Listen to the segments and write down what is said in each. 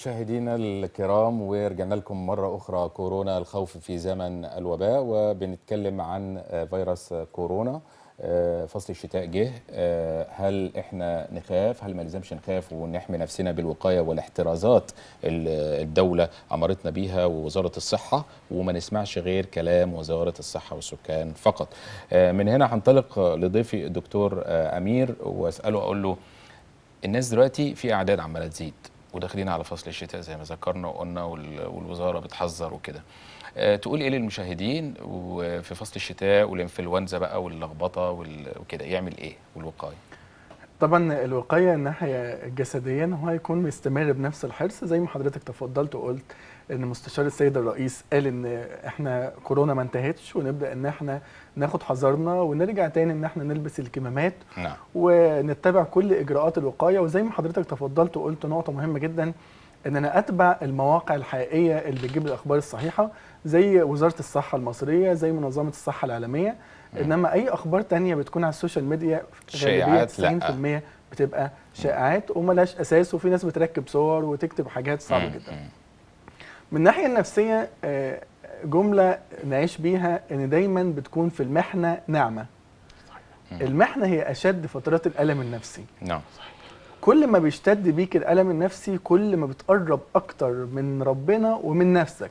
مشاهدينا الكرام ورجعنا لكم مرة أخرى كورونا الخوف في زمن الوباء وبنتكلم عن فيروس كورونا فصل الشتاء جه هل احنا نخاف هل ما نلزمش نخاف ونحمي نفسنا بالوقاية والاحترازات الدولة أمرتنا بيها ووزارة الصحة وما نسمعش غير كلام وزارة الصحة والسكان فقط من هنا هنطلق لضيفي الدكتور أمير وأسأله أقول له الناس دلوقتي في أعداد عمالة تزيد وداخلين على فصل الشتاء زي ما ذكرنا وقلنا والوزاره بتحذر وكده أه تقول ايه للمشاهدين وفي فصل الشتاء والانفلونزا بقى واللخبطه وكده يعمل ايه والوقايه طبعا الوقايه الناحيه الجسديا هو هيكون مستمر بنفس الحرص زي ما حضرتك تفضلت وقلت ان مستشار السيد الرئيس قال ان احنا كورونا ما انتهتش ونبدا ان احنا ناخد حذرنا ونرجع تاني ان احنا نلبس الكمامات نعم. ونتبع كل اجراءات الوقايه وزي ما حضرتك تفضلت وقلت نقطه مهمه جدا ان انا اتبع المواقع الحقيقيه اللي بتجيب الاخبار الصحيحه زي وزاره الصحه المصريه زي منظمه الصحه العالميه م. انما اي اخبار تانية بتكون على السوشيال ميديا شائعات 90% بتبقى شائعات وملهاش اساس وفي ناس بتركب صور وتكتب حاجات صعبه جدا من الناحيه النفسيه جمله نعيش بيها ان دايما بتكون في المحنه نعمه المحنه هي اشد فترات الالم النفسي نعم كل ما بيشتد بيك الالم النفسي كل ما بتقرب اكتر من ربنا ومن نفسك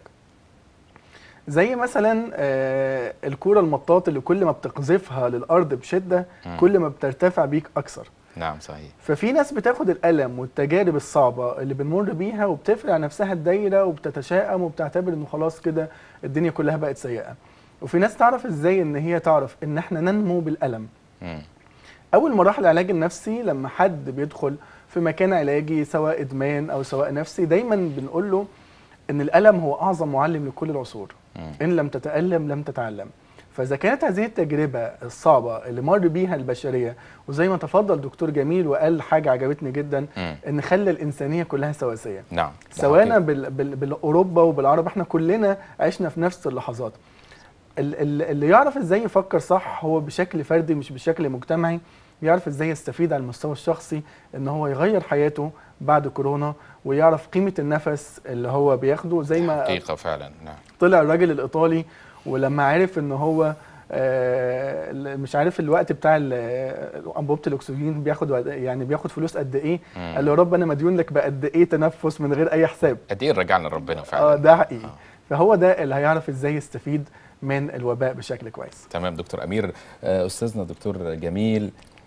زي مثلا الكوره المطاط اللي كل ما بتقذفها للارض بشده كل ما بترتفع بيك اكثر نعم صحيح ففي ناس بتاخد الالم والتجارب الصعبه اللي بنمر بيها وبتفرع نفسها الدايره وبتتشائم وبتعتبر انه خلاص كده الدنيا كلها بقت سيئه وفي ناس تعرف ازاي ان هي تعرف ان احنا ننمو بالالم مم. اول مراحل العلاج النفسي لما حد بيدخل في مكان علاجي سواء ادمان او سواء نفسي دايما بنقول له ان الالم هو اعظم معلم لكل العصور مم. ان لم تتالم لم تتعلم فاذا كانت هذه التجربه الصعبه اللي مر بيها البشريه وزي ما تفضل دكتور جميل وقال حاجه عجبتني جدا مم. ان خلى الانسانيه كلها سواسيه نعم ده سواء حقيقي. بال... بال... بالاوروبا وبالعرب احنا كلنا عشنا في نفس اللحظات ال- ال- اللي يعرف ازاي يفكر صح هو بشكل فردي مش بشكل مجتمعي يعرف ازاي يستفيد على المستوى الشخصي ان هو يغير حياته بعد كورونا ويعرف قيمه النفس اللي هو بياخده زي ما حقيقه فعلا نعم طلع الراجل الايطالي ولما عرف ان هو آه، مش عارف الوقت بتاع ال- انبوبه الاكسجين بياخد وقت- يعني بياخد فلوس قد ايه مم. قال له يا رب انا مديون لك بقد ايه تنفس من غير اي حساب قد ايه رجعنا لربنا اه فعلا ده حقيقي آه. فهو ده اللي هيعرف ازاي يستفيد من الوباء بشكل كويس تمام دكتور امير آه، استاذنا دكتور جميل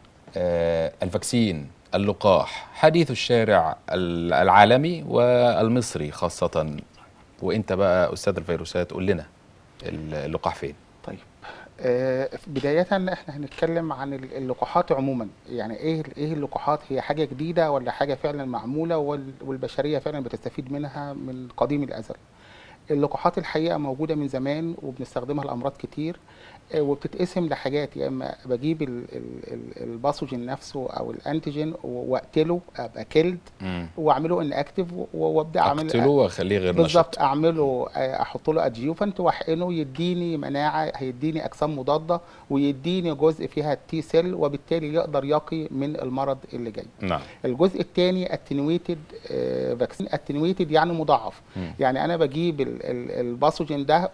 آه، الفاكسين اللقاح حديث الشارع ال- العالمي والمصري خاصه وانت بقى استاذ الفيروسات قول لنا اللقاح فين طيب آه، بداية احنا هنتكلم عن ال- اللقاحات عموما يعني ايه ايه اللقاحات هي حاجة جديدة ولا حاجة فعلا معمولة وال- والبشرية فعلا بتستفيد منها من قديم الأزل اللقاحات الحقيقة موجودة من زمان وبنستخدمها لأمراض كتير آه، وبتتقسم لحاجات يا اما بجيب ال- ال- ال- الباثوجين نفسه او الانتيجين واقتله ابقى كيلد مم. واعمله ان اكتف وابدا اعمل اقتله واخليه غير بالظبط نشط اعمله آه، احط له ادجيوفنت واحقنه يديني مناعه هيديني اجسام مضاده ويديني جزء فيها التي سيل وبالتالي يقدر يقي من المرض اللي جاي نعم الجزء الثاني اتنويتد فاكسين اتنويتد يعني مضاعف مم. يعني انا بجيب ال- ال- الباثوجين ده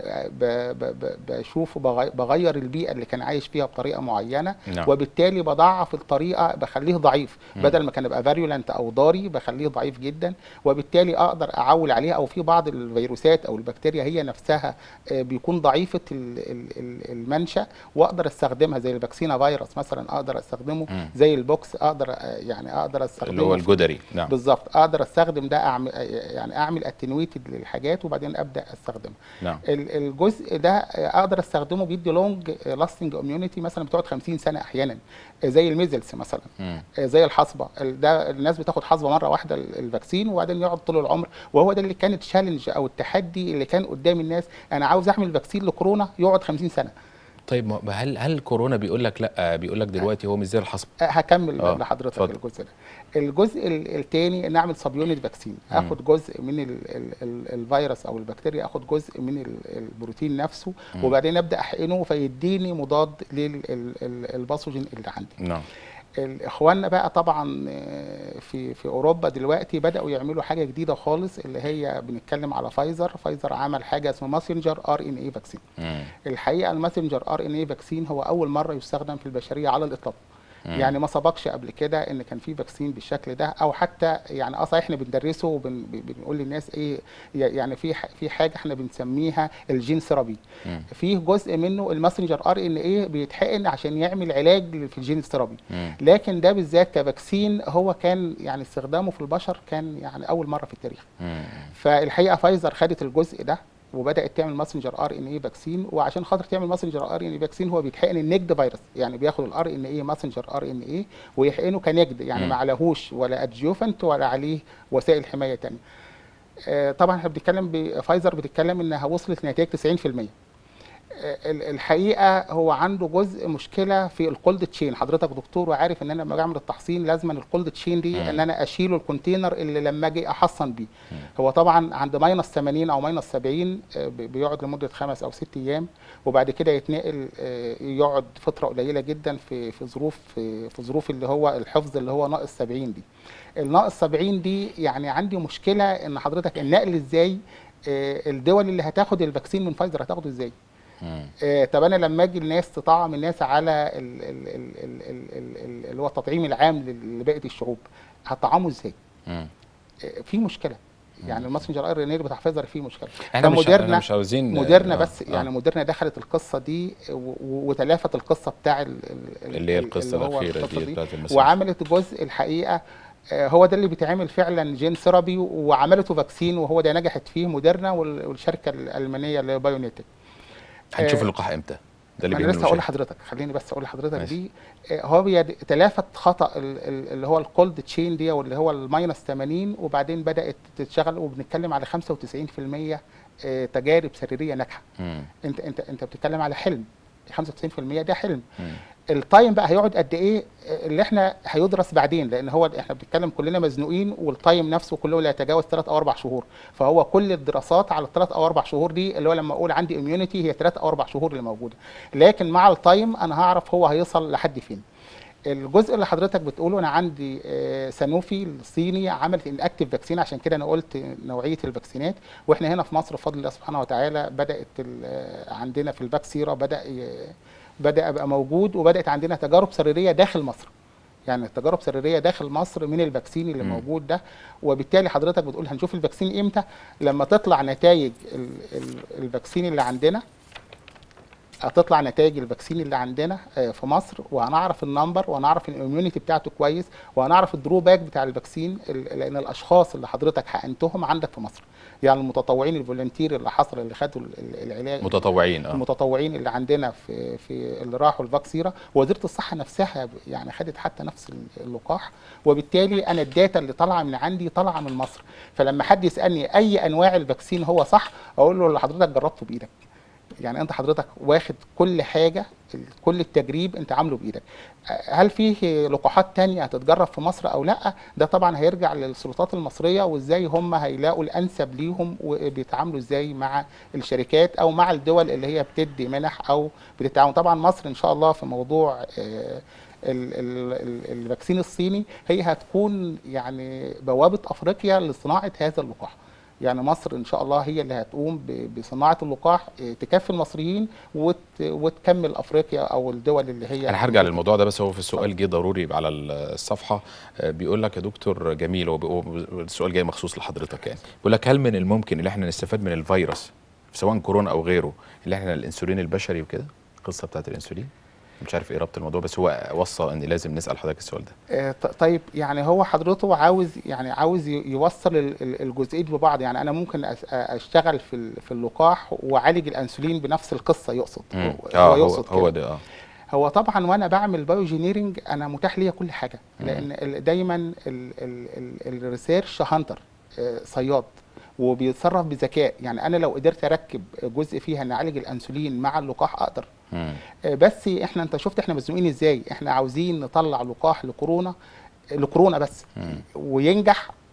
وبشوفه بغير البيئه اللي كان عايش فيها بطريقه معينه نعم. وبالتالي بضعف الطريقه بخليه ضعيف مم. بدل ما كان يبقى فاريولنت او ضاري بخليه ضعيف جدا وبالتالي اقدر اعول عليه او في بعض الفيروسات او البكتيريا هي نفسها آه، بيكون ضعيفه ال- ال- ال- المنشا واقدر استخدمها زي الفاكسينا فيروس مثلا اقدر استخدمه مم. زي البوكس اقدر آه، يعني اقدر استخدمه اللي هو في- الجدري نعم بالظبط اقدر استخدم ده أعمل يعني اعمل اتنويتد للحاجات وبعدين ابدا استخدمها نعم ال- الجزء ده اقدر استخدمه بيدي لونج لاستنج اميونيتي مثلا بتقعد 50 سنه احيانا زي الميزلز مثلا مم. زي الحصبه ال- ده الناس بتاخد حصبه مره واحده ال- الفاكسين وبعدين يقعد طول العمر وهو ده اللي كان التشالنج او التحدي اللي كان قدام الناس انا عاوز اعمل فاكسين لكورونا يقعد 50 سنه طيب ما- هل هل كورونا بيقول لك لا بيقول لك دلوقتي هو مش زي الحصب أه، هكمل آه، لحضرتك اتفضل. الجزء ده الجزء ال- التاني ان اعمل سب يونت فاكسين اخد جزء من ال ال ال الفيروس او البكتيريا اخد جزء من ال- البروتين نفسه وبعدين ابدا احقنه فيديني مضاد للباثوجين اللي عندي نعم الاخواننا بقى طبعا آه، في في اوروبا دلوقتي بداوا يعملوا حاجه جديده خالص اللي هي بنتكلم على فايزر فايزر عمل حاجه اسمها ماسنجر ار ان اي فاكسين مم. الحقيقه الماسنجر ار ان اي فاكسين هو اول مره يستخدم في البشريه على الاطلاق مم. يعني ما سبقش قبل كده ان كان في فاكسين بالشكل ده او حتى يعني اه صحيح احنا بندرسه وبنقول للناس ايه يعني في ح- في حاجه احنا بنسميها الجين ثيرابي مم. فيه جزء منه الماسنجر ار ان ايه بيتحقن عشان يعمل علاج في الجين ثيرابي مم. لكن ده بالذات كفاكسين هو كان يعني استخدامه في البشر كان يعني اول مره في التاريخ مم. فالحقيقه فايزر خدت الجزء ده وبدات تعمل ماسنجر ار ان اي فاكسين وعشان خاطر تعمل ماسنجر ار ان اي فاكسين هو بيتحقن النجد فيروس يعني بياخد الار ان اي ماسنجر ار ان اي ويحقنه كنجد يعني مم. ما عليهوش ولا ادجوفنت ولا عليه وسائل حمايه تانية آه، طبعا احنا بنتكلم بفايزر بتتكلم انها وصلت لنتائج 90% آه، ال- الحقيقه هو عنده جزء مشكله في الكولد تشين حضرتك دكتور وعارف ان انا لما بعمل التحصين لازم الكولد تشين دي مم. ان انا اشيله الكونتينر اللي لما اجي احصن بيه هو طبعا عند ماينس 80 او ماينس 70 آه، ب- بيقعد لمده خمس او ست ايام وبعد كده يتنقل آه، يقعد فتره قليله جدا في في ظروف في في ظروف اللي هو الحفظ اللي هو ناقص 70 دي الناقص 70 دي يعني عندي مشكله ان حضرتك النقل ازاي آه، الدول اللي هتاخد الفاكسين من فايزر هتاخده ازاي مم. آه، طب انا لما اجي الناس تطعم الناس على ال- ال- ال- ال- ال- ال- ال- اللي هو التطعيم العام لل- لبقيه الشعوب هطعمه ازاي؟ مم. آه، في مشكله يعني الماسنجر ار ان اي بتاع فايزر فيه مشكله احنا مش فموديرنا- احنا مش عاوزين موديرنا آه، بس آه. يعني موديرنا دخلت القصه دي و- و- وتلافت القصه بتاع ال- ال- اللي هي ال- القصه اللي هو الاخيره القصة دي بتاعت المساج وعملت جزء الحقيقه آه، هو ده اللي بيتعمل فعلا جين ثيرابي وعملته فاكسين وهو ده نجحت فيه موديرنا وال- والشركه الالمانيه اللي هي بايونيتك هنشوف آه، اللقاح امتى ده اللي انا بيهم لسه اقول المشاكل. لحضرتك خليني بس اقول لحضرتك ماشي. دي آه، هو بيد- تلافت خطا ال- ال- اللي هو الكولد تشين دي واللي هو الماينس 80 وبعدين بدات تشتغل وبنتكلم على 95% آه، تجارب سريريه ناجحه مم. انت انت انت بتتكلم على حلم 95% ده حلم مم. التايم بقى هيقعد قد ايه آه، اللي احنا هيدرس بعدين لان هو احنا بنتكلم كلنا مزنوقين والتايم نفسه كله لا يتجاوز 3 او 4 شهور فهو كل الدراسات على الثلاث او اربع شهور دي اللي هو لما اقول عندي اميونيتي هي 3 او 4 شهور اللي موجوده لكن مع التايم انا هعرف هو هيوصل لحد فين الجزء اللي حضرتك بتقوله انا عندي آه، سانوفي الصيني عملت الاكتيف فاكسين عشان كده انا قلت نوعيه الفاكسينات واحنا هنا في مصر بفضل الله سبحانه وتعالى بدات ال- آه، عندنا في الفاكسيرا بدا ي- بدا يبقى موجود وبدات عندنا تجارب سريريه داخل مصر يعني تجارب سريريه داخل مصر من الفاكسين اللي مم. موجود ده وبالتالي حضرتك بتقول هنشوف الفاكسين امتى لما تطلع نتائج ال- ال- الفاكسين اللي عندنا هتطلع نتائج الفاكسين اللي عندنا آه، في مصر وهنعرف النمبر وهنعرف الاميونيتي بتاعته كويس وهنعرف الدروباك بتاع الفاكسين ال- لان الاشخاص اللي حضرتك حقنتهم عندك في مصر يعني المتطوعين الفولنتير اللي حصل اللي خدوا ال- ال- العلاج متطوعين اه المتطوعين اللي عندنا في في اللي راحوا الفاكسيرا ووزيره الصحه نفسها يعني خدت حتى نفس اللقاح وبالتالي انا الداتا اللي طالعه من عندي طالعه من مصر فلما حد يسالني اي انواع الفاكسين هو صح اقول له اللي حضرتك جربته بايدك يعني انت حضرتك واخد كل حاجه كل التجريب انت عامله بايدك هل فيه لقاحات تانية هتتجرب في مصر او لا ده طبعا هيرجع للسلطات المصريه وازاي هم هيلاقوا الانسب ليهم وبيتعاملوا ازاي مع الشركات او مع الدول اللي هي بتدي منح او بتتعاون طبعا مصر ان شاء الله في موضوع آه، ال- ال- ال- الفاكسين الصيني هي هتكون يعني بوابه افريقيا لصناعه هذا اللقاح يعني مصر ان شاء الله هي اللي هتقوم ب- بصناعه اللقاح آه، تكفي المصريين وت- وتكمل افريقيا او الدول اللي هي انا هرجع للموضوع ده بس هو في السؤال جه ضروري يبقى على الصفحه آه، بيقول لك يا دكتور جميل هو بيقول- السؤال جاي مخصوص لحضرتك يعني بيقول لك هل من الممكن ان احنا نستفاد من الفيروس سواء كورونا او غيره اللي احنا الانسولين البشري وكده القصه بتاعت الانسولين مش عارف ايه ربط الموضوع بس هو وصى ان لازم نسال حضرتك السؤال ده آه، ط- طيب يعني هو حضرته عاوز يعني عاوز ي- يوصل ال- ال- الجزئين ببعض يعني انا ممكن أس- اشتغل في ال- في اللقاح واعالج الانسولين بنفس القصه يقصد مم. اه هو يقصد هو كده. ده اه هو طبعا وانا بعمل بايوجينيرنج انا متاح ليا كل حاجه لان ال- دايما ال- ال- ال- الريسيرش هانتر آه، صياد وبيتصرف بذكاء يعني انا لو قدرت اركب جزء فيها نعالج الانسولين مع اللقاح اقدر مم. آه، بس احنا انت شفت احنا مزنوقين ازاي احنا عاوزين نطلع لقاح لكورونا لكورونا بس مم. وينجح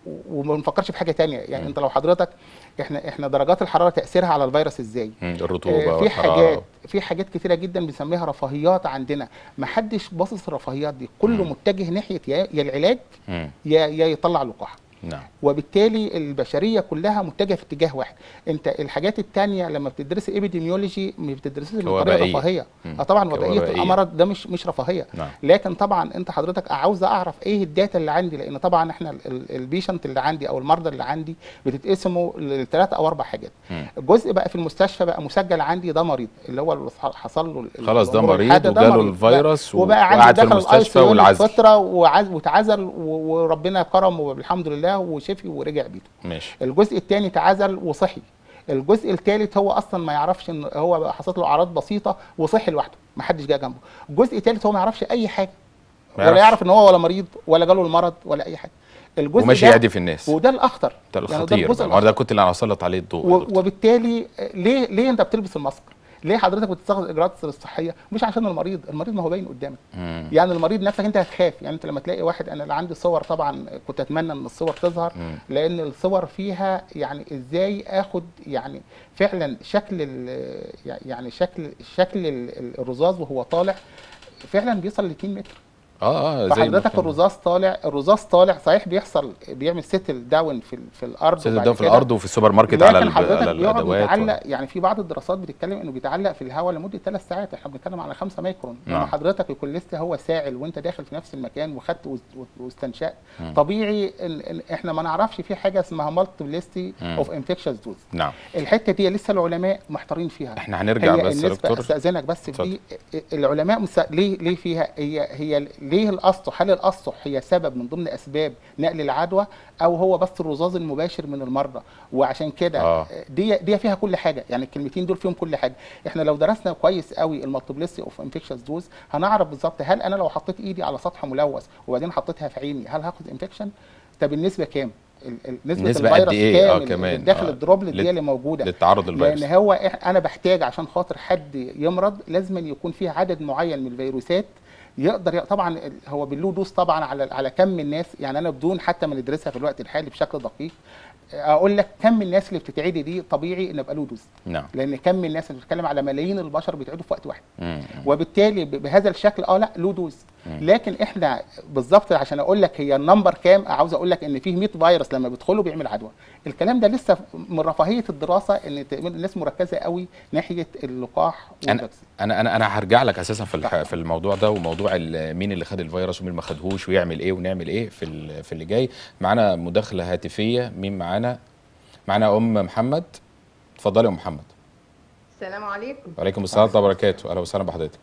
وما بنفكرش في حاجه تانية يعني مم. انت لو حضرتك احنا احنا درجات الحراره تاثيرها على الفيروس ازاي مم، الرطوبه آه، في والحرارة. حاجات في حاجات كتيره جدا بنسميها رفاهيات عندنا ما حدش باصص الرفاهيات دي كله مم. متجه ناحيه يا يا العلاج مم، يا يا يطلع لقاح نعم وبالتالي البشريه كلها متجهه في اتجاه واحد انت الحاجات التانية لما بتدرس ابيديميولوجي ما بتدرسش بطريقه كوبائية. رفاهيه مم. اه طبعا وبائيه كوبائية. المرض ده مش مش رفاهيه نعم لكن طبعا انت حضرتك عاوز اعرف ايه الداتا اللي عندي لان طبعا احنا ال- ال- البيشنت اللي عندي او المرضى اللي عندي بتتقسموا لثلاث او اربع حاجات مم. جزء بقى في المستشفى بقى مسجل عندي ده مريض اللي هو اللي حصل له ال- خلاص ده الأمور مريض الحادة، ده وجاله مريض. الفيروس و- وبقى وقعد عندي في دخل المستشفى الICU والعزل فتره وعز واتعزل و- وربنا كرمه والحمد لله وشفي ورجع بيته ماشي الجزء الثاني تعزل وصحي الجزء الثالث هو اصلا ما يعرفش ان هو بقى حصلت له اعراض بسيطه وصحي لوحده ما حدش جه جنبه الجزء الثالث هو ما يعرفش اي حاجه ما ولا يعرفش. يعرف ان هو ولا مريض ولا جاله المرض ولا اي حاجه الجزء وماشي ده يعدي في الناس وده الاخطر ده يعني الخطير الجزء بقى. ما الأخطر. ده كنت اللي انا هسلط عليه الضوء يا و- دكتور. وبالتالي آه، ليه ليه انت بتلبس الماسك ليه حضرتك بتستخدم الاجراءات الصحيه مش عشان المريض المريض ما هو باين قدامك مم. يعني المريض نفسك انت هتخاف يعني انت لما تلاقي واحد انا اللي عندي صور طبعا كنت اتمنى ان الصور تظهر مم. لان الصور فيها يعني ازاي اخد يعني فعلا شكل ال- يعني شكل شكل ال- الرذاذ وهو طالع فعلا بيوصل ل 2 متر اه اه زي ما فحضرتك كان. الرذاذ طالع الرذاذ طالع صحيح بيحصل بيعمل سيتل داون في ال- في الارض سيد وبعد ده في كده الارض وفي السوبر ماركت على لكن الب- حضرتك على بيقعد الادوات يتعلق يعني في بعض الدراسات بتتكلم انه بيتعلق في الهواء لمده ثلاث ساعات احنا بنتكلم على 5 مايكرون نعم. لما حضرتك يكون لسه هو ساعل وانت داخل في نفس المكان وخدت واست- واستنشقت مم. طبيعي إن إن احنا ما نعرفش في حاجه اسمها مالتيبلستي مم. اوف انفكشنز دوز نعم الحته دي لسه العلماء محتارين فيها احنا هنرجع هي بس يا النسبة دكتور استاذنك بس في دي العلماء مس... ليه ليه فيها هي هي ليه الاسطح هل الاسطح هي سبب من ضمن اسباب نقل العدوى او هو بس الرذاذ المباشر من المرضى وعشان كده آه. دي دي فيها كل حاجه يعني الكلمتين دول فيهم كل حاجه احنا لو درسنا كويس قوي المالتيبلسي اوف انفكشنز دوز هنعرف بالظبط هل انا لو حطيت ايدي على سطح ملوث وبعدين حطيتها في عيني هل هاخد انفكشن طب النسبه كام ال- ال- نسبه النسبة قد الفيروس إيه؟ آه، كام كمان. اللي داخل آه. الدروبلت لل- دي اللي موجوده للتعرض للفيروس لان هو إح- انا بحتاج عشان خاطر حد يمرض لازم أن يكون فيه عدد معين من الفيروسات يقدر ي- طبعا ال- هو بالله دوس طبعا على على كم الناس يعني انا بدون حتى ما ندرسها في الوقت الحالي بشكل دقيق اقول لك كم الناس اللي بتتعدي دي طبيعي ان يبقى له دوز نعم لان كم الناس اللي بتتكلم على ملايين البشر بيتعدوا في وقت واحد مم. وبالتالي ب- بهذا الشكل اه لا له دوز مم. لكن احنا بالظبط عشان اقول لك هي النمبر كام عاوز اقول لك ان فيه 100 فيروس لما بيدخلوا بيعمل عدوى الكلام ده لسه من رفاهيه الدراسه ان ت- الناس مركزه قوي ناحيه اللقاح انا والفاكسين انا انا انا هرجع لك اساسا في الح... في الموضوع ده وموضوع ال- مين اللي خد الفيروس ومين ما خدهوش ويعمل ايه ونعمل ايه في ال... في اللي جاي معانا مداخله هاتفيه مين معانا معانا ام محمد اتفضلي يا ام محمد السلام عليكم وعليكم السلام ورحمه الله وبركاته اهلا وسهلا بحضرتك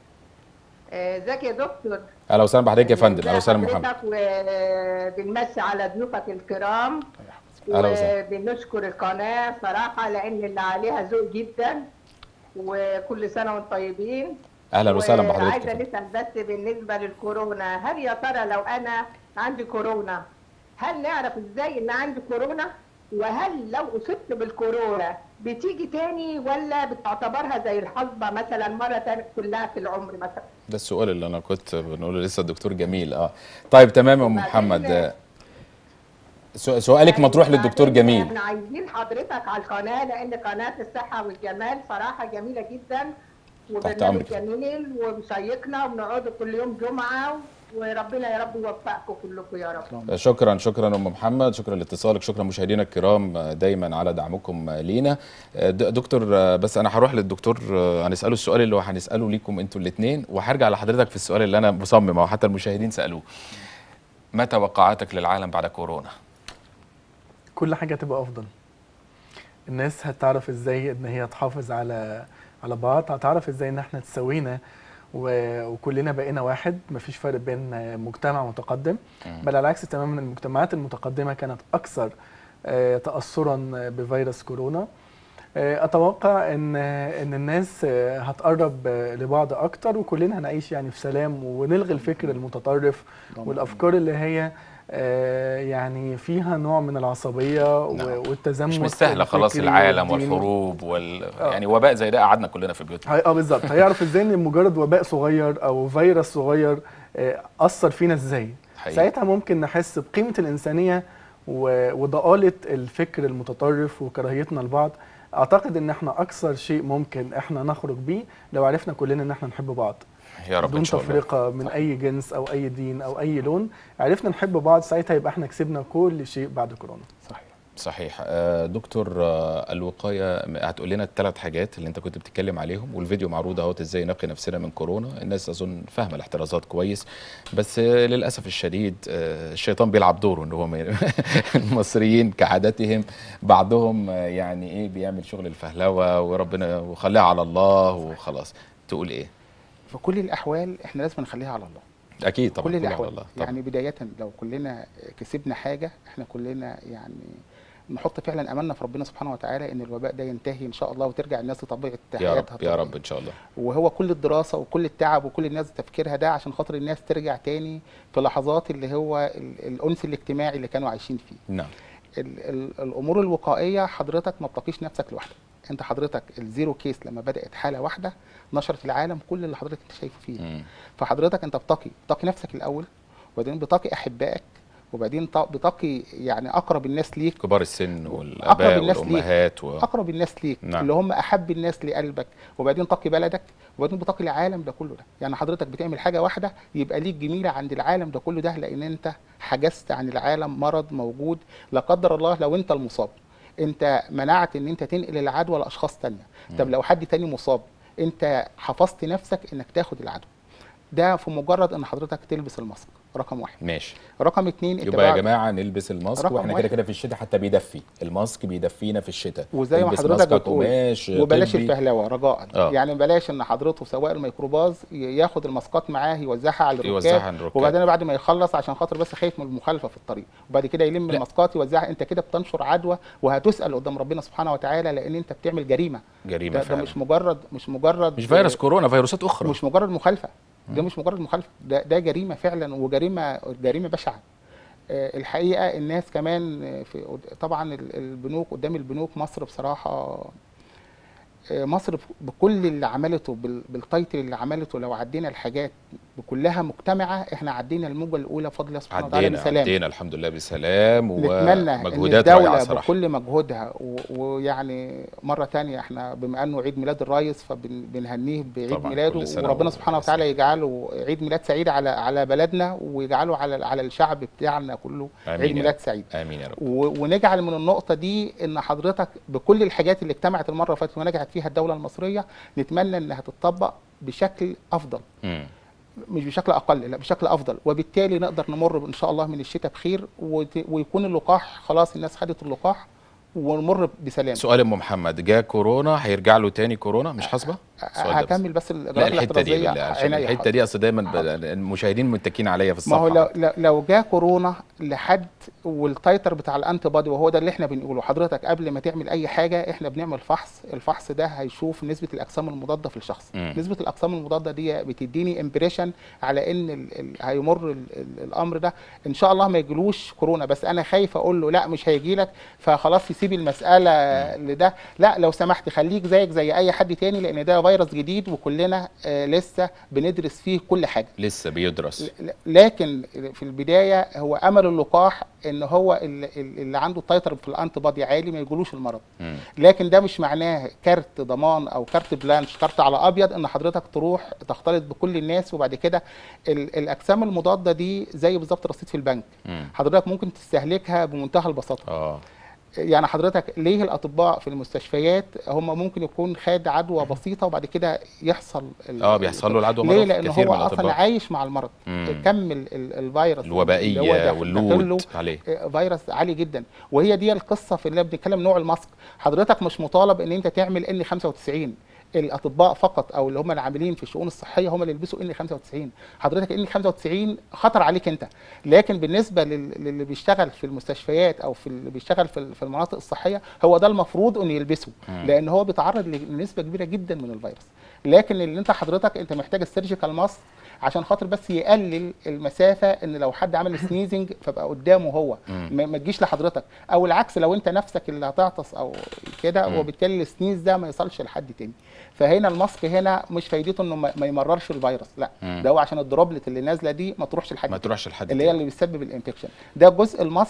آه، ازيك يا دكتور اهلا وسهلا بحضرتك يا فندم اهلا وسهلا محمد حضرتك وبنمسي على ضيوفك الكرام أهلا وسهلا. وبنشكر القناه صراحه لان اللي عليها ذوق جدا وكل سنه وانتم طيبين اهلا وسهلا بحضرتك يا عايزه فندم. نسال بس بالنسبه للكورونا هل يا ترى لو انا عندي كورونا هل نعرف ازاي ان عندي كورونا وهل لو اصبت بالكورونا بتيجي تاني ولا بتعتبرها زي الحصبه مثلا مره تانية كلها في العمر مثلا ده السؤال اللي انا كنت بنقوله لسه الدكتور جميل اه طيب تمام يا ام وبعدين- محمد آه، سو- سؤالك مطروح للدكتور وبعدين جميل احنا عايزين حضرتك على القناه لان قناه الصحه والجمال صراحه جميله جدا وبرنامج أمرك. جميل ومشيقنا وبنقعدوا كل يوم جمعه وربنا يا رب يوفقكم كلكم يا رب شكرا شكرا ام محمد شكرا لاتصالك شكرا مشاهدينا الكرام دايما على دعمكم لينا د- دكتور بس انا هروح للدكتور هنساله السؤال اللي هو هنساله ليكم انتوا الاثنين وهرجع لحضرتك في السؤال اللي انا مصمم او حتى المشاهدين سالوه ما توقعاتك للعالم بعد كورونا كل حاجه تبقى افضل الناس هتعرف ازاي ان هي تحافظ على على بعض هتعرف ازاي ان احنا تساوينا و- وكلنا بقينا واحد مفيش فرق بين مجتمع متقدم مم. بل على العكس تماما المجتمعات المتقدمه كانت اكثر آه، تاثرا بفيروس كورونا آه، اتوقع ان ان الناس آه، هتقرب آه، لبعض اكتر وكلنا هنعيش يعني في سلام ونلغي الفكر المتطرف والافكار اللي هي آه، يعني فيها نوع من العصبيه و- نعم. والتزمت مش مستاهله خلاص الفكري العالم والديني. والحروب وال... آه. يعني وباء زي ده قعدنا كلنا في بيوتنا هي- اه بالظبط هيعرف ازاي ان مجرد وباء صغير او فيروس صغير آه، اثر فينا ازاي حقيقي. ساعتها ممكن نحس بقيمه الانسانيه و- وضآلة الفكر المتطرف وكراهيتنا لبعض اعتقد ان احنا اكثر شيء ممكن احنا نخرج بيه لو عرفنا كلنا ان احنا نحب بعض يا رب بدون ان شاء الله تفرقه من اي جنس او اي دين او اي لون عرفنا نحب بعض ساعتها يبقى احنا كسبنا كل شيء بعد كورونا صحيح صحيح آه، دكتور آه، الوقايه هتقول لنا الثلاث حاجات اللي انت كنت بتتكلم عليهم والفيديو معروض اهوت ازاي نقي نفسنا من كورونا الناس اظن فاهمه الاحترازات كويس بس آه، للاسف الشديد آه، الشيطان بيلعب دوره ان هو ما- المصريين كعادتهم بعضهم آه، يعني ايه بيعمل شغل الفهلوه وربنا وخليها على الله وخلاص تقول ايه في كل الاحوال احنا لازم نخليها على الله اكيد طبعا كل كله على الاحوال الله طبعا. يعني بدايه لو كلنا كسبنا حاجه احنا كلنا يعني نحط فعلا املنا في ربنا سبحانه وتعالى ان الوباء ده ينتهي ان شاء الله وترجع الناس لطبيعه يا حياتها رب يا طبيعية. رب ان شاء الله وهو كل الدراسه وكل التعب وكل الناس تفكيرها ده عشان خاطر الناس ترجع تاني في لحظات اللي هو ال- الانس الاجتماعي اللي كانوا عايشين فيه نعم ال ال الامور الوقائيه حضرتك ما بتقيش نفسك لوحدك انت حضرتك الزيرو كيس لما بدات حاله واحده نشرت العالم كل اللي حضرتك انت شايفه فيه مم. فحضرتك انت بتقي بتقي نفسك الاول وبعدين بتقي احبائك وبعدين ط- بتقي يعني اقرب الناس ليك كبار السن والاباء الناس ليك. والامهات و... اقرب الناس ليك نعم. اللي هم احب الناس لقلبك وبعدين تقي بلدك وبعدين بتقي العالم ده كله ده يعني حضرتك بتعمل حاجه واحده يبقى ليك جميله عند العالم ده كله ده لان انت حجزت عن العالم مرض موجود لا قدر الله لو انت المصاب انت منعت ان انت تنقل العدوى لاشخاص تانية طب لو حد تاني مصاب انت حفظت نفسك انك تاخد العدوى ده في مجرد ان حضرتك تلبس الماسك رقم واحد ماشي رقم اتنين انت يبقى يا بعد- جماعه نلبس الماسك رقم واحنا كده واحد. كده في الشتاء حتى بيدفي الماسك بيدفينا في الشتاء وزي ما تلبس حضرتك ماسك بتقول قماش وبلاش طبي. الفهلوه رجاء آه. يعني بلاش ان حضرته سواق الميكروباص ي- ياخد الماسكات معاه يوزعها على الركاب يوزعها على الركاب. وبعدين بعد ما يخلص عشان خاطر بس خايف من المخالفه في الطريق وبعد كده يلم لا. الماسكات يوزعها انت كده بتنشر عدوى وهتسال قدام ربنا سبحانه وتعالى لان انت بتعمل جريمه جريمه ده, ده فعلا مش مجرد مش مجرد مش فيروس كورونا فيروسات اخرى مش مجرد مخالفه ده مش مجرد مخالفه ده ده جريمه فعلا وجريمه جريمه بشعه آه، الحقيقه الناس كمان آه، في طبعا ال- البنوك قدام البنوك مصر بصراحه آه، مصر بكل اللي عملته بال- بالتايتل اللي عملته لو عدينا الحاجات بكلها مجتمعه احنا عدينا الموجه الاولى بفضل الله سبحانه وتعالى عدينا بسلام عدينا الحمد لله بسلام نتمنى ان ومجهودات رائعه الدوله صراحه بكل مجهودها و- ويعني مره تانية احنا بما انه عيد ميلاد الرئيس فبنهنيه بعيد طبعاً، ميلاده كل سنة وربنا وهو سبحانه بخير. وتعالى يجعله عيد ميلاد سعيد على على بلدنا ويجعله على على الشعب بتاعنا كله آمين عيد يا ميلاد سعيد امين يا رب و- ونجعل من النقطه دي ان حضرتك بكل الحاجات اللي اجتمعت المره اللي فاتت ونجحت فيها الدوله المصريه نتمنى انها تتطبق بشكل افضل مم. مش بشكل اقل لا بشكل افضل وبالتالي نقدر نمر ان شاء الله من الشتاء بخير وت- ويكون اللقاح خلاص الناس خدت اللقاح ونمر بسلام سؤال ام محمد جاء كورونا هيرجع له تاني كورونا مش حاسبه السؤال ده بس. هكمل بس لا الاجراءات الحته دي الاحترازيه بالله عشان عينيا الحته دي اصل دايما ب- المشاهدين متكين عليا في ما هو الصفحه لو لو- لو جاء كورونا لحد والتايتر بتاع الانتي بادي وهو ده اللي احنا بنقوله حضرتك قبل ما تعمل اي حاجه احنا بنعمل فحص الفحص ده هيشوف نسبه الاجسام المضاده في الشخص مم. نسبه الاجسام المضاده دي بتديني امبريشن على ان ال ال هيمر ال ال الامر ده ان شاء الله ما يجيلوش كورونا بس انا خايف اقول له لا مش هيجي لك فخلاص يسيب المساله لده لا لو سمحت خليك زيك زي اي حد تاني لان ده فيروس جديد وكلنا آه لسه بندرس فيه كل حاجه لسه بيدرس ل- لكن في البدايه هو امل اللقاح ان هو اللي, اللي عنده التايتر في الانتي بادي عالي ما يجيلوش المرض مم. لكن ده مش معناه كارت ضمان او كارت بلانش كارت على ابيض ان حضرتك تروح تختلط بكل الناس وبعد كده ال- الاجسام المضاده دي زي بالظبط رصيد في البنك مم. حضرتك ممكن تستهلكها بمنتهى البساطه اه يعني حضرتك ليه الاطباء في المستشفيات هم ممكن يكون خد عدوى بسيطه وبعد كده يحصل ال- اه بيحصل له العدوى ليه مرة لان كثير هو من اصلا الاطباء عايش مع المرض مم. كم ال- ال- الفيروس اللي هو الوبائيه داخل- داخله واللود عليه فيروس عالي جدا وهي دي القصه في اللي بنتكلم نوع الماسك حضرتك مش مطالب ان انت تعمل ان 95 الاطباء فقط او اللي هم العاملين في الشؤون الصحيه هم اللي يلبسوا ان 95 حضرتك ان 95 خطر عليك انت لكن بالنسبه لل- للي بيشتغل في المستشفيات او في اللي بيشتغل في ال- في المناطق الصحيه هو ده المفروض انه يلبسه مم. لان هو بيتعرض لنسبه كبيره جدا من الفيروس لكن اللي انت حضرتك انت محتاج السيرجيكال ماسك عشان خاطر بس يقلل المسافه ان لو حد عمل سنيزنج فبقى قدامه هو مم. ما ما تجيش لحضرتك او العكس لو انت نفسك اللي هتعطس او كده مم. وبالتالي السنيز ده ما يصلش لحد تاني فهنا الماسك هنا مش فايدته انه ما ما يمررش الفيروس لا مم. ده هو عشان الدروبلت اللي نازله دي ما تروحش لحد ما تاني. تروحش لحد اللي هي تاني. اللي بيسبب الانفكشن ده جزء الماسك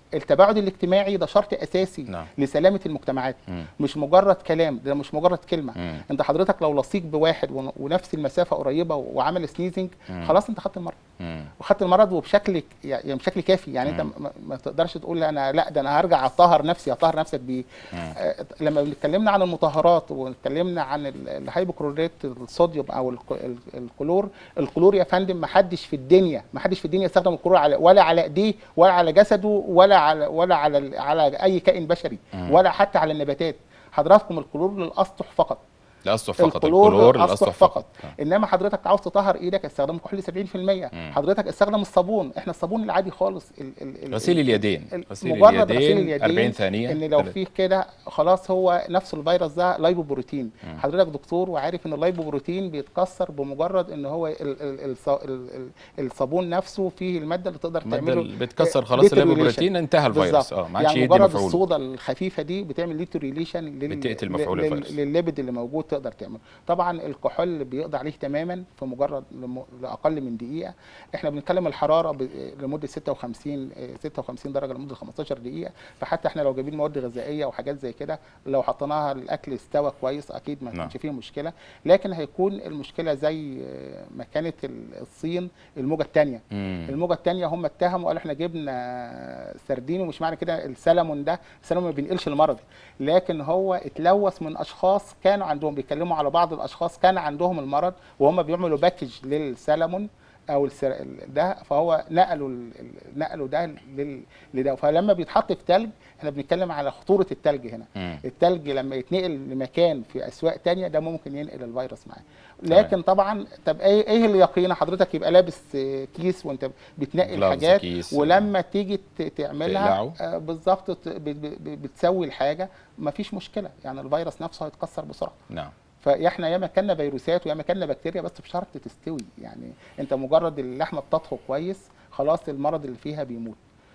التباعد الاجتماعي ده شرط اساسي نعم. لسلامه المجتمعات مم. مش مجرد كلام ده مش مجرد كلمه مم. انت حضرتك لو لصيق بواحد ون- ونفس المسافه قريبه وعمل سنيزنج مم. خلاص انت خدت المرض مم. وخدت المرض وبشكل يعني بشكل كافي يعني انت مم. ما, ما تقدرش تقول انا لا ده انا هرجع اطهر نفسي اطهر نفسك بيه مم. آه، لما اتكلمنا عن المطهرات واتكلمنا عن ال- الهيبوكلوريت الصوديوم او الك- ال- الكلور الكلور يا فندم ما حدش في الدنيا ما حدش في الدنيا استخدم الكلور على ولا على ايديه ولا على جسده ولا على ولا على ال- على اي كائن بشري مم. ولا حتى على النباتات حضراتكم الكلور للاسطح فقط الاسطح فقط الكلور الكلور الاسطح الاسطح فقط آه. انما حضرتك عاوز تطهر ايدك استخدام كحول 70% مم. حضرتك استخدم الصابون احنا الصابون العادي خالص ال ال ال غسيل اليدين ال- غسيل مجرد غسيل اليدين اليدين 40 ثانيه ان لو تلات- فيه كده خلاص هو نفس الفيروس ده لايبوبروتين مم. حضرتك دكتور وعارف ان اللايبوبروتين بيتكسر بمجرد ان هو ال ال الص- ال ال الصابون نفسه فيه الماده اللي تقدر المادة تعمله اللي بتكسر خلاص deterioration. الليبوبروتين انتهى الفيروس بالظبط. اه ما عادش يعني يدي مجرد مفعول الصودا الخفيفه دي بتعمل ليتوريليشن بتقتل مفعول الفيروس. للليبيد اللي موجود تقدر تعمل طبعا الكحول بيقضي عليه تماما في مجرد لم- لاقل من دقيقه احنا بنتكلم الحراره ب- لمده 56 آه، 56 درجه لمده 15 دقيقه فحتى احنا لو جايبين مواد غذائيه وحاجات زي كده لو حطيناها الاكل استوى كويس اكيد ما نعم. كانش فيه مشكله لكن هيكون المشكله زي آه، ما كانت ال- الصين الموجه الثانيه مم. الموجه الثانيه هم اتهموا قالوا احنا جبنا سردين ومش معنى كده السلمون ده السلمون ما بينقلش المرض لكن هو اتلوث من اشخاص كانوا عندهم بيتكلموا على بعض الاشخاص كان عندهم المرض وهم بيعملوا باكج للسلمون او السر... ده فهو نقلوا ال- ال- نقلوا ده لل... لده فلما بيتحط في تلج احنا بنتكلم على خطوره التلج هنا مم. التلج لما يتنقل لمكان في اسواق تانية ده ممكن ينقل الفيروس معاه لكن طبعا طب ايه ايه اللي يقينا حضرتك يبقى لابس آه، كيس وانت بتنقي Gloves، الحاجات كيس. ولما تيجي ت- تعملها تقلعه. آه، بالظبط ت- ب- ب- ب- بتسوي الحاجه مفيش مشكله يعني الفيروس نفسه هيتكسر بسرعه نعم فاحنا ياما كلنا فيروسات وياما كلنا بكتيريا بس بشرط تستوي يعني انت مجرد اللحمه بتطهو كويس خلاص المرض اللي فيها بيموت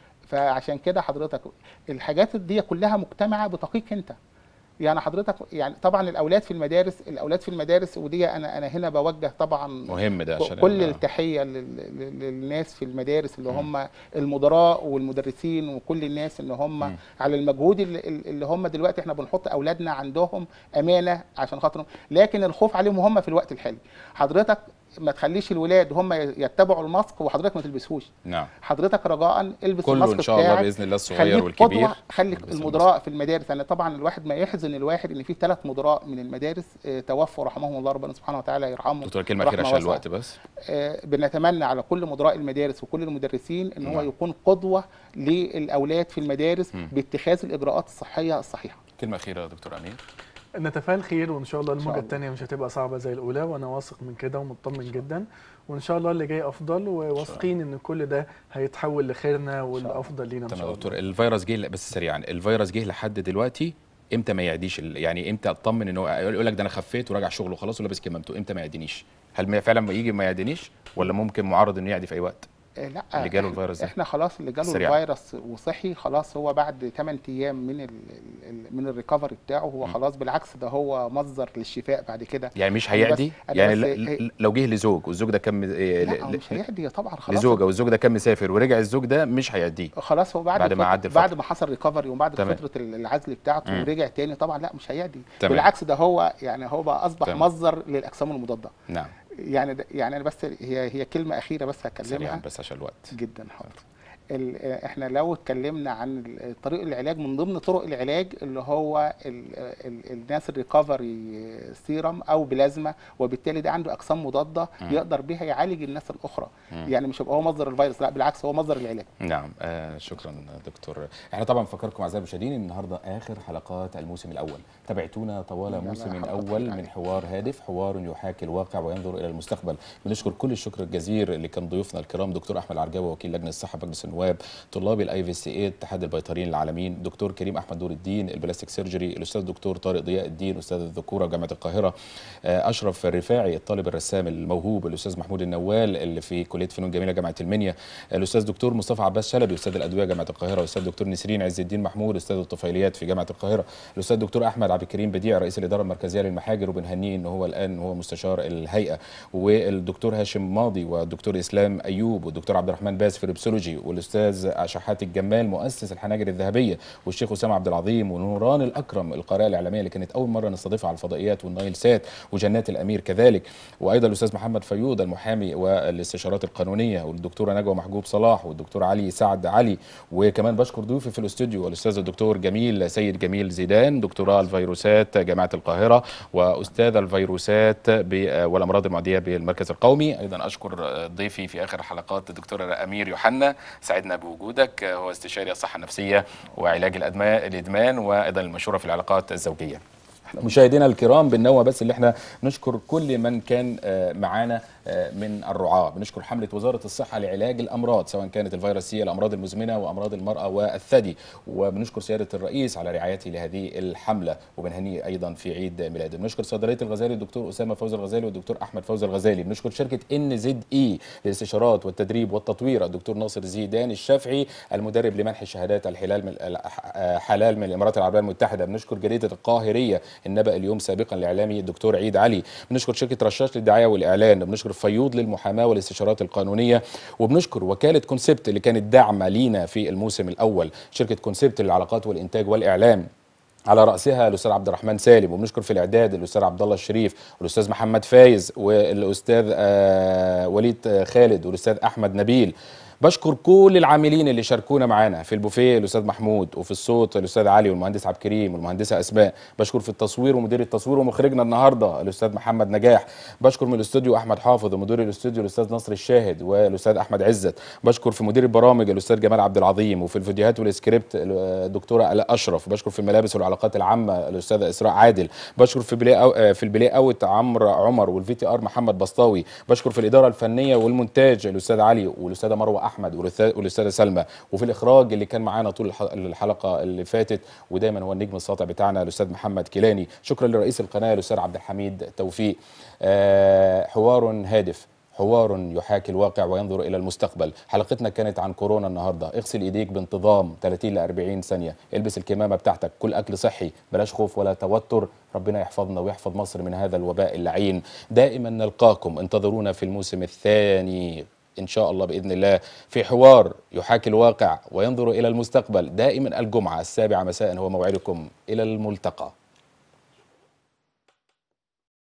فعشان كده حضرتك الحاجات دي كلها مجتمعه بتقيك انت يعني حضرتك يعني طبعا الاولاد في المدارس الاولاد في المدارس ودي انا انا هنا بوجه طبعا مهم ده عشان كل ال- التحيه لل- لل- للناس في المدارس اللي هم المدراء والمدرسين وكل الناس ان هم مم. على المجهود اللي, اللي هم دلوقتي احنا بنحط اولادنا عندهم امانه عشان خاطرهم لكن الخوف عليهم هم في الوقت الحالي حضرتك ما تخليش الولاد هم يتبعوا الماسك وحضرتك ما تلبسهوش نعم حضرتك رجاء البس كله الماسك ان شاء الله بتاعك باذن الله الصغير خليك والكبير قدوة خليك يلبس المدراء في المدارس يعني طبعا الواحد ما يحزن الواحد ان في ثلاث مدراء من المدارس آه، توفوا رحمهم الله ربنا سبحانه وتعالى يرحمهم دكتور كلمه اخيره رحمة عشان واسعة. الوقت بس آه، بنتمنى على كل مدراء المدارس وكل المدرسين ان هو نعم. يكون قدوه للاولاد في المدارس مم. باتخاذ الاجراءات الصحيه الصحيحه كلمه اخيره يا دكتور امير نتفائل خير وان شاء الله إن شاء الموجه الله. الثانيه مش هتبقى صعبه زي الاولى وانا واثق من كده ومطمن جدا وان شاء الله اللي جاي افضل وواثقين ان كل ده هيتحول لخيرنا والافضل لينا ان تمام شاء يا دكتور الله الفيروس جه بس سريعا الفيروس جه لحد دلوقتي امتى ما يعديش ال- يعني امتى اطمن ان هو يقول لك ده انا خفيت وراجع شغله خلاص ولابس كمامته امتى ما يعدينيش هل ما- فعلا ما يجي ما يعدينيش ولا ممكن معرض انه يعدي في اي وقت آه، لا اللي جاله إحنا- الفيروس ده. احنا خلاص اللي جاله سريعاً. الفيروس وصحي خلاص هو بعد 8 ايام من ال ال من الريكفري بتاعه هو مم. خلاص بالعكس ده هو مصدر للشفاء بعد كده يعني مش أنا بس- هيعدي أنا يعني بس ل- إيه- ل- لو جه لزوج والزوج ده كان م- إيه، لا ل- هو ل- مش هيعدي طبعا خلاص لزوجه والزوج ده كان مسافر ورجع الزوج ده مش هيعديه خلاص هو بعد بعد ما فترة- عدى الفترة. بعد ما حصل ريكفري وبعد تمام. فتره العزل بتاعته مم. ورجع تاني طبعا لا مش هيعدي تمام. بالعكس ده هو يعني هو بقى اصبح تمام. مصدر للاجسام المضاده نعم يعني ده يعني انا بس هي هي كلمه اخيره بس سريعا هكلمها بس عشان الوقت جدا حاضر ال- آه، احنا لو اتكلمنا عن ال- طريق العلاج من ضمن طرق العلاج اللي هو ال ال الناس الريكفري سيرم او بلازما وبالتالي ده عنده اجسام مضاده مم. يقدر بيها يعالج الناس الاخرى مم. يعني مش هيبقى هو مصدر الفيروس لا بالعكس هو مصدر العلاج نعم آه شكرا دكتور احنا طبعا بفكركم اعزائي المشاهدين ان النهارده اخر حلقات الموسم الاول تابعتونا طوال يلا موسم حلقة اول طويلة من عليك. حوار هادف حوار يحاكي الواقع وينظر الى المستقبل بنشكر كل الشكر الجزير اللي كان ضيوفنا الكرام دكتور احمد العرجاوي وكيل لجنه الصحه بمجلس النواب طلاب الاي في سي اي اتحاد البيطريين العالمين دكتور كريم احمد نور الدين البلاستيك سيرجري الاستاذ دكتور طارق ضياء الدين استاذ الذكوره جامعه القاهره آه، اشرف الرفاعي الطالب الرسام الموهوب الاستاذ محمود النوال اللي في كليه فنون جميله جامعه المنيا الاستاذ دكتور مصطفى عباس شلبي استاذ الادويه جامعه القاهره الاستاذ دكتور نسرين عز الدين محمود استاذ الطفيليات في جامعه القاهره الاستاذ دكتور احمد عبد الكريم بديع رئيس الاداره المركزيه للمحاجر وبنهنيه ان هو الان هو مستشار الهيئه والدكتور هاشم ماضي والدكتور اسلام ايوب والدكتور عبد الرحمن باز في الريبسولوجي الاستاذ شحات الجمال مؤسس الحناجر الذهبيه والشيخ اسامه عبد العظيم ونوران الاكرم القارئه الاعلاميه اللي كانت اول مره نستضيفها على الفضائيات والنايل سات وجنات الامير كذلك وايضا الاستاذ محمد فيوض المحامي والاستشارات القانونيه والدكتوره نجوى محجوب صلاح والدكتور علي سعد علي وكمان بشكر ضيوفي في الاستوديو الاستاذ الدكتور جميل سيد جميل زيدان دكتوراه الفيروسات جامعه القاهره واستاذ الفيروسات ب- والامراض المعديه بالمركز القومي ايضا اشكر ضيفي في اخر حلقات الدكتور امير يوحنا سعدنا بوجودك هو استشاري الصحه النفسيه وعلاج الادمان الادمان وايضا المشوره في العلاقات الزوجيه مشاهدينا الكرام بنوى بس اللي احنا نشكر كل من كان آه، معانا آه، من الرعاة بنشكر حملة وزارة الصحة لعلاج الأمراض سواء كانت الفيروسية الأمراض المزمنة وأمراض المرأة والثدي وبنشكر سيادة الرئيس على رعايته لهذه الحملة وبنهنيه أيضا في عيد ميلاده بنشكر صيدلية الغزالي الدكتور أسامة فوزي الغزالي والدكتور أحمد فوزي الغزالي بنشكر شركة إن زد إي للاستشارات والتدريب والتطوير الدكتور ناصر زيدان الشافعي المدرب لمنح شهادات الحلال من الح- حلال من الإمارات العربية المتحدة بنشكر جريدة القاهرية النبأ اليوم سابقا الإعلامي الدكتور عيد علي بنشكر شركة رشاش للدعاية والإعلان بنشكر فيوض للمحاماة والاستشارات القانونية وبنشكر وكالة كونسبت اللي كانت داعمة لينا في الموسم الأول شركة كونسبت للعلاقات والإنتاج والإعلام على راسها الاستاذ عبد الرحمن سالم وبنشكر في الاعداد الاستاذ عبد الله الشريف والاستاذ محمد فايز والاستاذ آه، وليد آه، خالد والاستاذ احمد نبيل بشكر كل العاملين اللي شاركونا معانا في البوفيه الاستاذ محمود وفي الصوت الاستاذ علي والمهندس عبد الكريم والمهندسه اسماء بشكر في التصوير ومدير التصوير ومخرجنا النهارده الاستاذ محمد نجاح بشكر من الاستوديو احمد حافظ ومدير الاستوديو الاستاذ نصر الشاهد والاستاذ احمد عزت بشكر في مدير البرامج الاستاذ جمال عبد العظيم وفي الفيديوهات والسكريبت الدكتوره الاء اشرف بشكر في الملابس والعلاقات العامه الاستاذه اسراء عادل بشكر في بلاي أو في البلاي اوت عمرو عمر والفي تي ار محمد بسطاوي بشكر في الاداره الفنيه والمونتاج الاستاذ علي والاستاذه مروه احمد والأستاذ- والاستاذه سلمى وفي الاخراج اللي كان معانا طول الح- الحلقه اللي فاتت ودايما هو النجم الساطع بتاعنا الاستاذ محمد كيلاني شكرا لرئيس القناه الاستاذ عبد الحميد توفيق آه، حوار هادف حوار يحاكي الواقع وينظر الى المستقبل حلقتنا كانت عن كورونا النهارده اغسل ايديك بانتظام 30 ل 40 ثانيه البس الكمامه بتاعتك كل اكل صحي بلاش خوف ولا توتر ربنا يحفظنا ويحفظ مصر من هذا الوباء اللعين دائما نلقاكم انتظرونا في الموسم الثاني ان شاء الله باذن الله في حوار يحاكي الواقع وينظر الى المستقبل دائما الجمعه السابعه مساء هو موعدكم الى الملتقى